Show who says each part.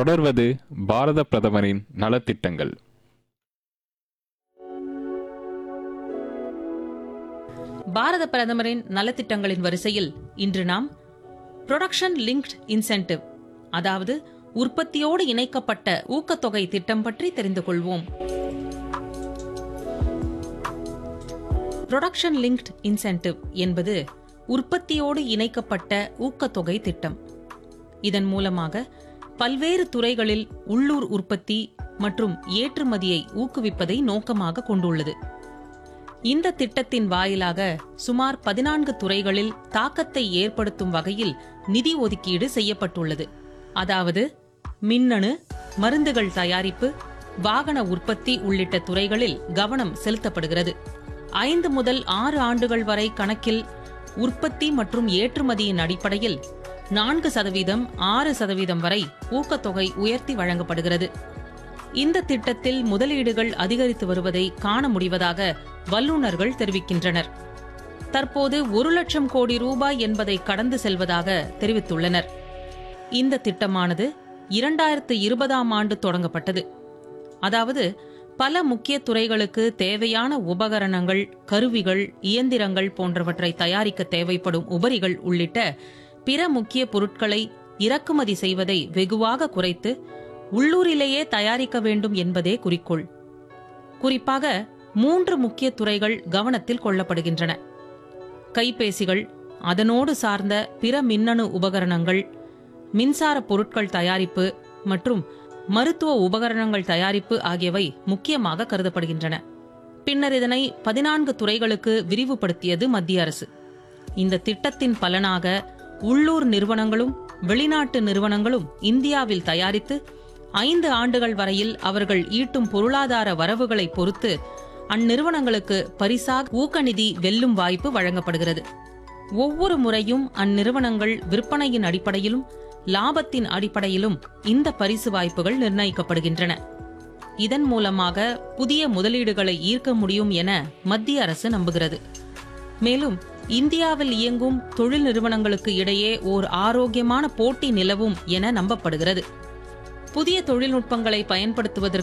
Speaker 1: தொடர்வது பாரத பிரதமரின் நலத்திட்டங்கள்
Speaker 2: பாரத பிரதமரின் நலத்திட்டங்களின் வரிசையில் இன்று நாம் ப்ரொடக்ஷன் லிங்க்ட் இன்சென்டிவ் அதாவது உற்பத்தியோடு இணைக்கப்பட்ட ஊக்கத்தொகை திட்டம் பற்றி தெரிந்து கொள்வோம் ப்ரொடக்ஷன் லிங்க்ட் இன்சென்டிவ் என்பது உற்பத்தியோடு இணைக்கப்பட்ட ஊக்கத்தொகை திட்டம் இதன் மூலமாக பல்வேறு துறைகளில் உள்ளூர் உற்பத்தி மற்றும் ஏற்றுமதியை ஊக்குவிப்பதை நோக்கமாக கொண்டுள்ளது இந்த திட்டத்தின் வாயிலாக சுமார் பதினான்கு துறைகளில் தாக்கத்தை ஏற்படுத்தும் வகையில் நிதி ஒதுக்கீடு செய்யப்பட்டுள்ளது அதாவது மின்னணு மருந்துகள் தயாரிப்பு வாகன உற்பத்தி உள்ளிட்ட துறைகளில் கவனம் செலுத்தப்படுகிறது ஐந்து முதல் ஆறு ஆண்டுகள் வரை கணக்கில் உற்பத்தி மற்றும் ஏற்றுமதியின் அடிப்படையில் நான்கு சதவீதம் ஆறு சதவீதம் வரை ஊக்கத்தொகை உயர்த்தி வழங்கப்படுகிறது இந்த திட்டத்தில் முதலீடுகள் அதிகரித்து வருவதை காண முடிவதாக வல்லுநர்கள் தெரிவிக்கின்றனர் தற்போது ஒரு லட்சம் கோடி ரூபாய் என்பதை கடந்து செல்வதாக தெரிவித்துள்ளனர் இந்த திட்டமானது இரண்டாயிரத்து இருபதாம் ஆண்டு தொடங்கப்பட்டது அதாவது பல முக்கிய துறைகளுக்கு தேவையான உபகரணங்கள் கருவிகள் இயந்திரங்கள் போன்றவற்றை தயாரிக்க தேவைப்படும் உபரிகள் உள்ளிட்ட பிற முக்கிய பொருட்களை இறக்குமதி செய்வதை வெகுவாக குறைத்து உள்ளூரிலேயே தயாரிக்க வேண்டும் என்பதே குறிக்கோள் குறிப்பாக மூன்று முக்கிய துறைகள் கவனத்தில் கொள்ளப்படுகின்றன கைபேசிகள் அதனோடு சார்ந்த பிற மின்னணு உபகரணங்கள் மின்சார பொருட்கள் தயாரிப்பு மற்றும் மருத்துவ உபகரணங்கள் தயாரிப்பு ஆகியவை முக்கியமாக கருதப்படுகின்றன பின்னர் இதனை பதினான்கு துறைகளுக்கு விரிவுபடுத்தியது மத்திய அரசு இந்த திட்டத்தின் பலனாக உள்ளூர் நிறுவனங்களும் வெளிநாட்டு நிறுவனங்களும் இந்தியாவில் தயாரித்து ஐந்து ஆண்டுகள் வரையில் அவர்கள் ஈட்டும் பொருளாதார வரவுகளை பொறுத்து அந்நிறுவனங்களுக்கு பரிசாக ஊக்கநிதி வெல்லும் வாய்ப்பு வழங்கப்படுகிறது ஒவ்வொரு முறையும் அந்நிறுவனங்கள் விற்பனையின் அடிப்படையிலும் லாபத்தின் அடிப்படையிலும் இந்த பரிசு வாய்ப்புகள் நிர்ணயிக்கப்படுகின்றன இதன் மூலமாக புதிய முதலீடுகளை ஈர்க்க முடியும் என மத்திய அரசு நம்புகிறது மேலும் இந்தியாவில் இயங்கும் தொழில் நிறுவனங்களுக்கு இடையே ஓர் ஆரோக்கியமான போட்டி நிலவும் என நம்பப்படுகிறது புதிய தொழில்நுட்பங்களை பயன்படுத்துவதற்கு